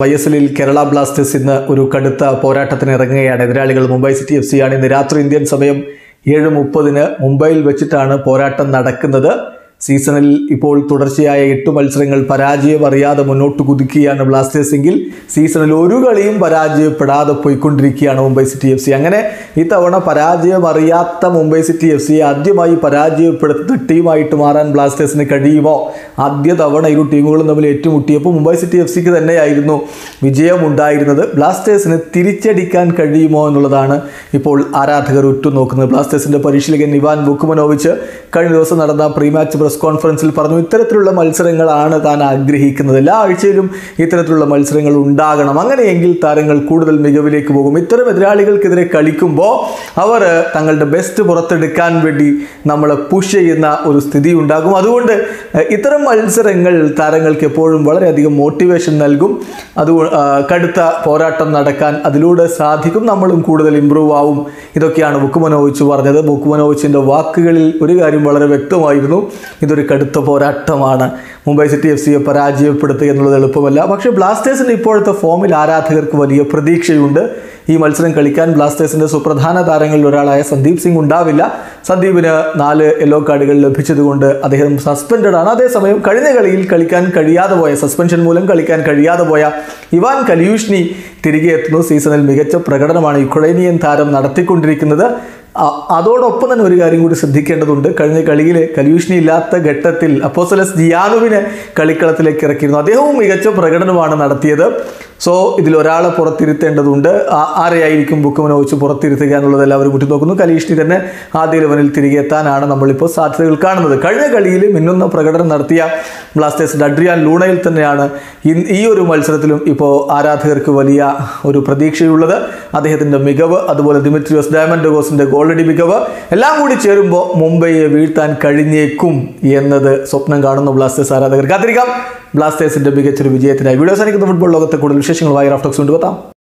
I S എല്ലിൽ Kerala Blasters ഇന്ന് ഒരു കടുത്ത പോരാട്ടത്തിന് ഇറങ്ങുകയാണ് എതിരാളികൾ മുംബൈ സിറ്റി എഫ് സിയാണ് ഇന്ന് രാത്രി ഇന്ത്യൻ സമയം ഏഴ് മുപ്പതിന് മുംബൈയിൽ വെച്ചിട്ടാണ് പോരാട്ടം നടക്കുന്നത് സീസണിൽ ഇപ്പോൾ തുടർച്ചയായ എട്ട് മത്സരങ്ങൾ പരാജയം അറിയാതെ മുന്നോട്ട് കുതിക്കുകയാണ് ബ്ലാസ്റ്റേഴ്സ് എങ്കിൽ സീസണിൽ ഒരു കളിയും പരാജയപ്പെടാതെ പോയിക്കൊണ്ടിരിക്കുകയാണ് മുംബൈ സിറ്റി എഫ് സി അങ്ങനെ ഇത്തവണ പരാജയം അറിയാത്ത മുംബൈ സിറ്റി എഫ് സിയെ ആദ്യമായി പരാജയപ്പെടുത്തുന്ന ടീമായിട്ട് മാറാൻ ബ്ലാസ്റ്റേഴ്സിന് കഴിയുമോ ആദ്യ തവണ ഇരു ടീമുകളും തമ്മിൽ ഏറ്റുമുട്ടിയപ്പോൾ മുംബൈ സിറ്റി എഫ് സിക്ക് തന്നെയായിരുന്നു വിജയമുണ്ടായിരുന്നത് ബ്ലാസ്റ്റേഴ്സിന് തിരിച്ചടിക്കാൻ കഴിയുമോ എന്നുള്ളതാണ് ഇപ്പോൾ ആരാധകർ ഉറ്റുനോക്കുന്നത് ബ്ലാസ്റ്റേഴ്സിന്റെ പരിശീലകൻ ഇവാൻ ബുക്കുമനോവിച്ച് കഴിഞ്ഞ ദിവസം നടന്ന പ്രീ മാച്ച് പ്രസ് കോൺഫറൻസിൽ പറഞ്ഞു ഇത്തരത്തിലുള്ള മത്സരങ്ങളാണ് താൻ ആഗ്രഹിക്കുന്നത് എല്ലാ ആഴ്ചയിലും ഇത്തരത്തിലുള്ള മത്സരങ്ങൾ ഉണ്ടാകണം അങ്ങനെയെങ്കിൽ താരങ്ങൾ കൂടുതൽ മികവിലേക്ക് പോകും ഇത്തരം എതിരാളികൾക്കെതിരെ കളിക്കുമ്പോൾ അവർ തങ്ങളുടെ ബെസ്റ്റ് പുറത്തെടുക്കാൻ വേണ്ടി നമ്മളെ പുഷ് ചെയ്യുന്ന ഒരു സ്ഥിതി ഉണ്ടാകും അതുകൊണ്ട് ഏഹ്, ഇത്തരം മത്സരങ്ങൾ താരങ്ങൾക്ക് എപ്പോഴും വളരെയധികം മോട്ടിവേഷൻ നൽകും അത് കടുത്ത പോരാട്ടം നടക്കാൻ അതിലൂടെ സാധിക്കും നമ്മളും കൂടുതൽ ഇമ്പ്രൂവ് ആവും ഇതൊക്കെയാണ് ബുക്കുമനോവിച്ച് പറഞ്ഞത് ബുക്കുമനോവിച്ചിൻ്റെ വാക്കുകളിൽ ഒരു കാര്യം വളരെ വ്യക്തമായിരുന്നു ഇതൊരു കടുത്ത പോരാട്ടമാണ് മുംബൈ സിറ്റി എഫ് സിയെ പരാജയപ്പെടുത്തുക എന്നുള്ളത് എളുപ്പമല്ല പക്ഷേ ബ്ലാസ്റ്റേഴ്സിൻ്റെ ഇപ്പോഴത്തെ ഫോമിൽ ആരാധകർക്ക് വലിയ പ്രതീക്ഷയുണ്ട് ഈ മത്സരം കളിക്കാൻ ബ്ലാസ്റ്റേഴ്സിൻ്റെ സുപ്രധാന താരങ്ങളിൽ ഒരാളായ സന്ദീപ് സിംഗ് ഉണ്ടാവില്ല സന്ദീപിന് നാല് യെല്ലോ കാർഡുകൾ ലഭിച്ചതുകൊണ്ട് അദ്ദേഹം സസ്പെൻഡഡ് ആണ് അതേസമയം കഴിഞ്ഞ കളിയിൽ കളിക്കാൻ കഴിയാതെ പോയ സസ്പെൻഷൻ മൂലം കളിക്കാൻ കഴിയാതെ പോയ ഇവാൻ കലിയൂഷ്നി തിരികെ എത്തുന്നു സീസണിൽ മികച്ച പ്രകടനമാണ് യുക്രൈനിയൻ താരം നടത്തിക്കൊണ്ടിരിക്കുന്നത് അ- അതോടൊപ്പം തന്നെ ഒരു കാര്യം കൂടി ശ്രദ്ധിക്കേണ്ടതുണ്ട് കഴിഞ്ഞ കളിയിൽ കലൂഷ്ണി ഇല്ലാത്ത ഘട്ടത്തിൽ അപ്പോസലസ് ജിയാനുവിനെ കളിക്കളത്തിലേക്ക് ഇറക്കിയിരുന്നു അദ്ദേഹവും മികച്ച പ്രകടനമാണ് നടത്തിയത് സോ ഇതിൽ ഒരാളെ പുറത്തിരുത്തേണ്ടതുണ്ട് ആ- ആരെയായിരിക്കും ബുക്കുമനെ വെച്ച് പുറത്തിരുത്തുക എന്നുള്ളത് എല്ലാവരും ഉറ്റുനോക്കുന്നു കലീഷ്ണി തന്നെ ആദ്യ ലെവനിൽ തിരികെ എത്താനാണ് നമ്മളിപ്പോൾ സാധ്യതകൾ കാണുന്നത് കഴിഞ്ഞ കളിയിൽ മിന്നുന്ന പ്രകടനം നടത്തിയ ബ്ലാസ്റ്റേഴ്സിൻ്റെ അഡ്രിയാൻ ലൂണയിൽ തന്നെയാണ് ഇൻ- ഈ ഒരു മത്സരത്തിലും ഇപ്പോൾ ആരാധകർക്ക് വലിയ ഒരു പ്രതീക്ഷയുള്ളത് അദ്ദേഹത്തിൻ്റെ മികവ് അതുപോലെ ദിമിത്രിയോസ് ഡയമൻഡോസിൻ്റെ ഗോൾഡടി മികവ് എല്ലാം കൂടി ചേരുമ്പോൾ മുംബൈയെ വീഴ്ത്താൻ കഴിഞ്ഞേക്കും എന്നത് സ്വപ്നം കാണുന്ന ബ്ലാസ്റ്റേഴ്സ് ആരാധകർ കാത്തിരിക്കാം ബ്ലാസ്റ്റേഴ്സിൻ്റെ മികച്ചൊരു വിജയത്തിനായി വീഡിയോ സാധിക്കുന്ന ഫുട്ബോൾ ലോകത്തെ കൂടുതൽ വിശേഷങ്ങളുമായി റാഫ്റ്റോക്സ് കൊണ്ടുവെത്താം